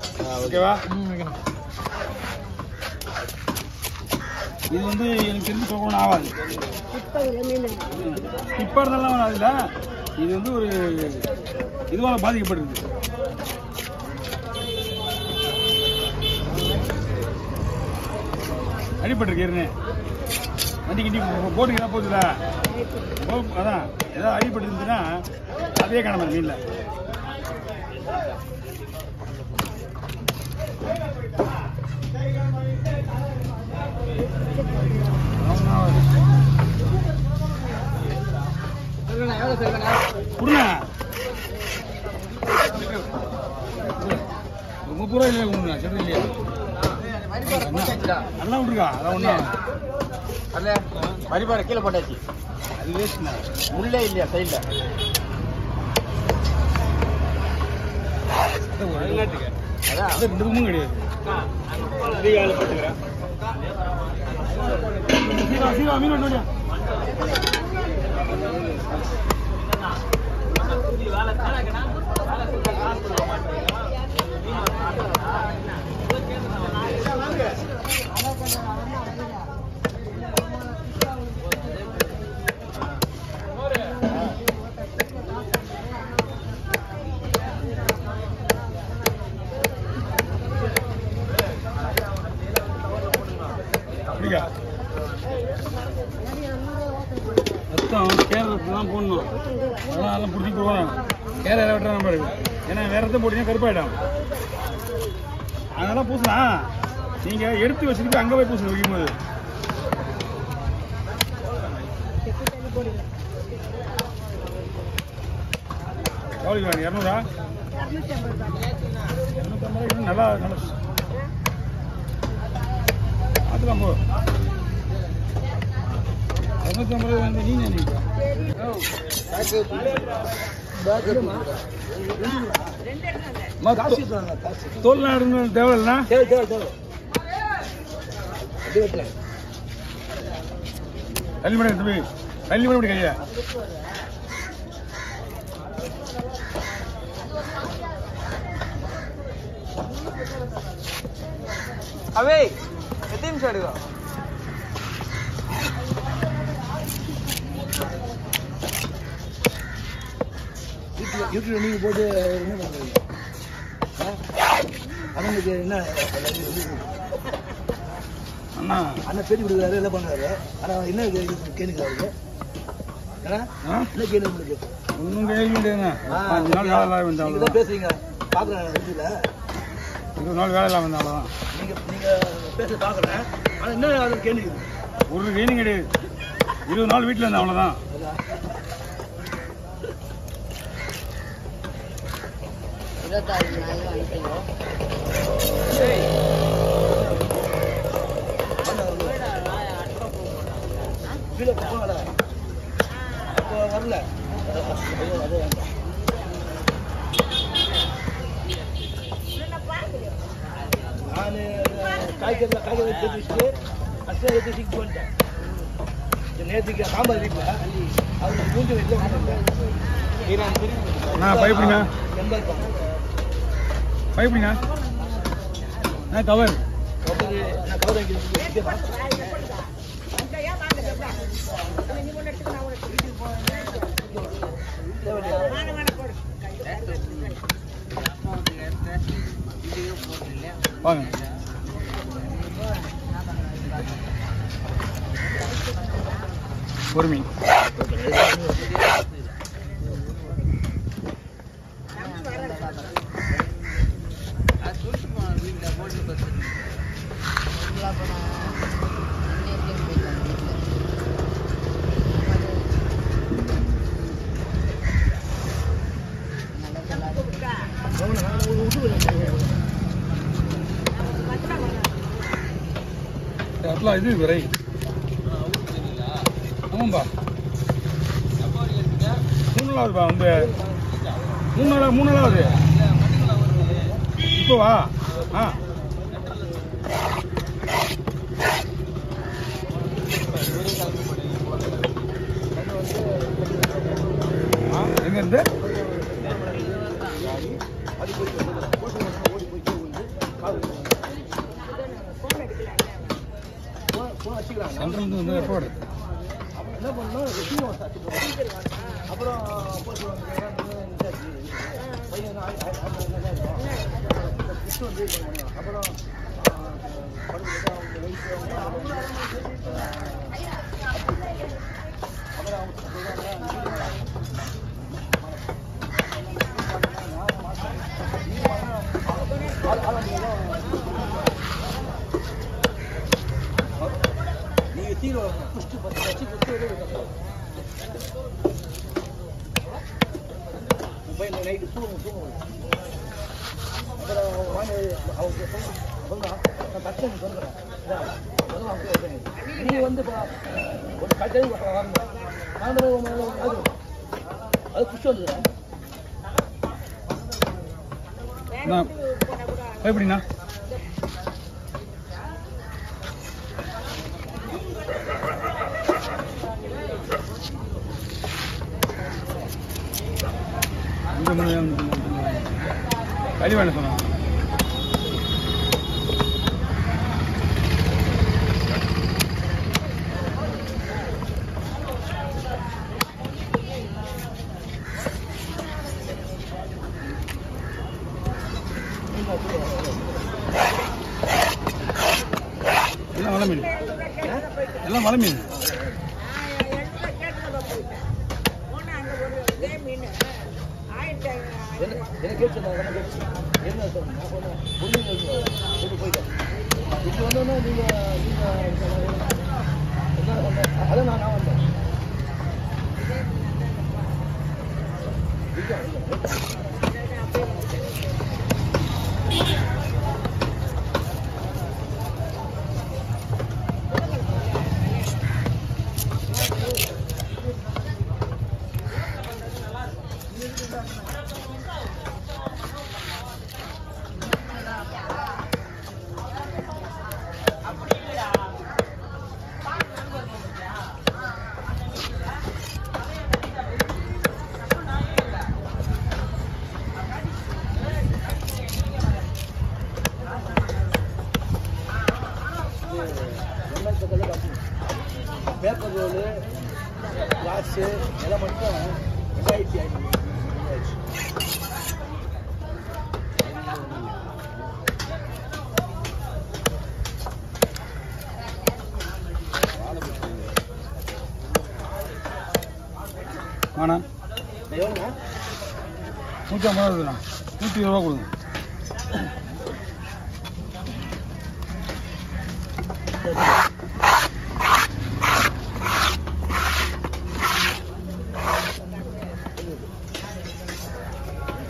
ஓகேவா ம் வைக்கணும் இது வந்து எனக்கு தெரிஞ்சு சொல்லணும் ஆகாது இப்போ இருந்தாலும் ஆகாதுல்ல இது வந்து ஒரு இதுவாக பாதிக்கப்பட்டிருக்கு அடிபட்டிருக்கு ஏற்கனவே வண்டி கிண்டி போட்டுக்கு தான் போகுதுல போ- அதான் ஏதாவது அடிபட்டு இருந்துச்சுன்னா அதே காணாம மீனில் சொல்லுங்கண்ணா எவ்வளோ சொல்லுங்கண்ணா கொடுங்க ஒரு முப்பது ரூபா இல்லையா கொடுங்க சரி இல்லையா அதெல்லாம் விட்டுருக்கா அதான் ஒன்றும் அதில் பரிபார கீழே போட்டாச்சு அது வேஸ்ட்ண்ணா முள்ளே இல்லையா சைடில் அதான் அது ரெண்டு ரூமும் கிடையாது சீவா சீவா மீன் ஒன்று அப்படியா ரத்தம் கேரளத்துக்கு தான் போடணும் அதெல்லாம் அதெல்லாம் பிடிச்சி போடுவாங்க கேரளா வெட்டுறாங்க பாரு ஏன்னா வேற ரத்தம் போட்டீங்கன்னா கருப்பாயிடும் அதெல்லாம் பூசலாம் நீங்க எடுத்து வச்சுக்கிட்டு அங்கே போய் பூசணும் வைக்கும்போது எவ்வளோக்கு வேணும் இரநூறா இரநூத்தம்பது ரூபா இன்னும் நல்லா நல்லா பார்த்துக்கலாம் போ இரநூத்தம்பது ரூபா வந்து நீ நினைப்பா தோல் நாடு தேவையில்லைண்ணா தேவை தேவை தேவை தள்ளி பண்ணி தம்பி தள்ளி பண்ணி கையா அவே எத்தனை நிமிஷம் எடுக்கும் யூடியூப் யூடியூப்ல நீங்க போட்டு என்ன பண்றீங்க ஆ? அவங்களுக்கு என்ன அண்ணா அண்ணன் பேட்டி கொடுக்குறாரு எல்லாம் பண்றாரு ஆனா என்ன கேளுங்க அவருக்கு ஏன்னா ஆ என்ன கேள்வி உங்களுக்கு ஒன்றும் கேள்வி கிடையாதுண்ணா ஆ, அஞ்சு நாள் வேலை இல்லாம நீங்க வந்தாலும் தான் பேசுறீங்க பாக்குறேன் இதுல இருபது நாள் வேலை இல்லாம வந்தாலும் நீங்க நீங்க பேச பாக்குறேன் ஆனா என்ன அது கேள்வி ஒரு ட்ரைனிங் கிடையாது இருபது நாள் வீட்டில் இருந்தேன் அவ்வளோதான் அதான். கீழே போகல. அப்போ வரல ஐயோ, அது வேண்டாம். நானு காய்கறி காய்கறி எடுத்து வச்சுட்டு அசை எடுத்து சிக்கு பண்ணிட்டேன் இந்த நேற்றுக்கு சாம்பார் வீட்டில் அவங்க மூஞ்சி வீட்டில் வந்துட்டேன் நான் பயப்படுங்க எண்பது ரூபாய் பயப்படுங்க ஆ கவர் ஒருத்தர் நான் கவர் வாங்கி விற்கிறேன் வாங்க பொறுமை அதெல்லாம் இது விரை ஆமாம்பா மூணு நாளாவதுப்பா வந்து மூணு நாளா மூணு நாளாவது இப்போ வா ஆ ஆ, எங்க இருந்து சென்ட்ரல் வந்து எப்போ வருது என்ன பண்ணணும் ரெசியூம் சாத்தி போடணும் அப்புறம் போஸ்ட் வந்து பையன் ஆ- ஆ- ஆ- ஆ- நல்லா இருக்கும் புஷ் வந்து இது பண்ணணும். அப்புறம் ஆ, படுக்கிறது அவங்க வயசு அவங்க அப்புறம் அவங்க சொல்றாங்க, நீங்க தீர புஷ்டு பத்து வச்சு புஷ்டு பையன் நைட்டு தூங்கும் தூங்கும் அப்புறம் வாங்க அவங்க சொன்னான் நான் தச்சு சொல்கிறேன் நீ வந்து இப்போ ஒரு கட்டளை வரணும் நான் அது அது புஷ்டு வந்துடுறேன் நான் எப்படிண்ணா இந்த மணி களி வேணும் சொன்னான் எல்லாம் மலை மீன் எல்லாம் மலை மீன் என்ன என்ன கேட்டு நான் என்ன கேட்டு என்ன சொன்னேன் நான் சொன்னேன் ஒன்று கொண்டு போயிட்டேன் இப்போ வந்தோன்னா நீங்கள் நீங்கள் என்ன சொன்னேன் அதான் நான் நான் வந்தேன் இல்லை, இல்லை. வெங்காயத்தக்காளி காசு பேப்பர் ரோலு கிளாஸு எல்லாம் மட்டும் ரெண்டாயிரத்தி ஐநூறு ஆனா எவ்வளோண்ணா நூற்றி ஐம்பது ரூபா நூற்றி இருபது ரூபா கொடுங்க